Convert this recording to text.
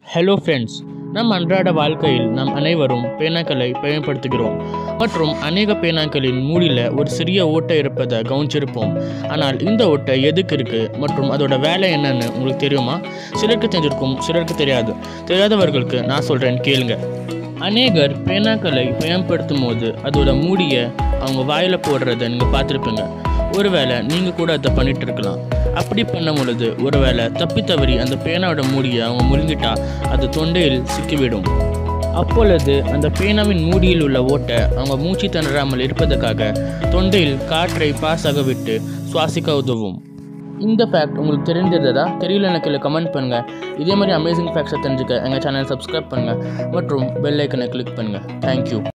hello friends நம் அன்றாட வாழ்க்கையில் நாம் அனைவரும் பேனாக்களை பயன்படுத்துகிறோம் மற்றும் அநேக பேனாக்களின் மூடியில் ஒரு சிறிய ஓட்டை இருப்பதை கவனிச்சிருப்போம் ஆனால் இந்த ஓட்டை எதுக்கு இருக்குது மற்றும் அதோட வேலை என்னன்னு உங்களுக்கு தெரியுமா சிலருக்கு தெரிஞ்சிருக்கும் சிலருக்கு தெரியாது தெரியாதவர்களுக்கு நான் சொல்கிறேன் கேளுங்க அநேகர் பேனாக்களை பயன்படுத்தும் போது அதோட மூடியை அவங்க வாயில் போடுறத நீங்கள் பார்த்துருப்பீங்க ஒருவேளை நீங்கள் கூட அதை பண்ணிட்டு இருக்கலாம் அப்படி பண்ணும் பொழுது ஒருவேளை தப்பி தவறி அந்த பேனாவோட மூடியை அவங்க முழுங்கிட்டா அது தொண்டையில் சிக்கிவிடும் அப்பொழுது அந்த பேனாவின் மூடியில் உள்ள ஓட்டை அவங்க மூச்சு திணறாமல் இருப்பதற்காக தொண்டையில் காற்றை பாஸாக விட்டு சுவாசிக்க உதவும் இந்த ஃபேக்ட் உங்களுக்கு தெரிஞ்சிருந்ததா தெரியல எனக்கு இல்லை கமெண்ட் பண்ணுங்கள் இதே மாதிரி அமேசிங் ஃபேக்ட்ஸை தெரிஞ்சுக்க எங்கள் சேனல் சப்ஸ்கிரைப் பண்ணுங்கள் மற்றும் பெல் ஐக்கனை கிளிக் பண்ணுங்கள் தேங்க்யூ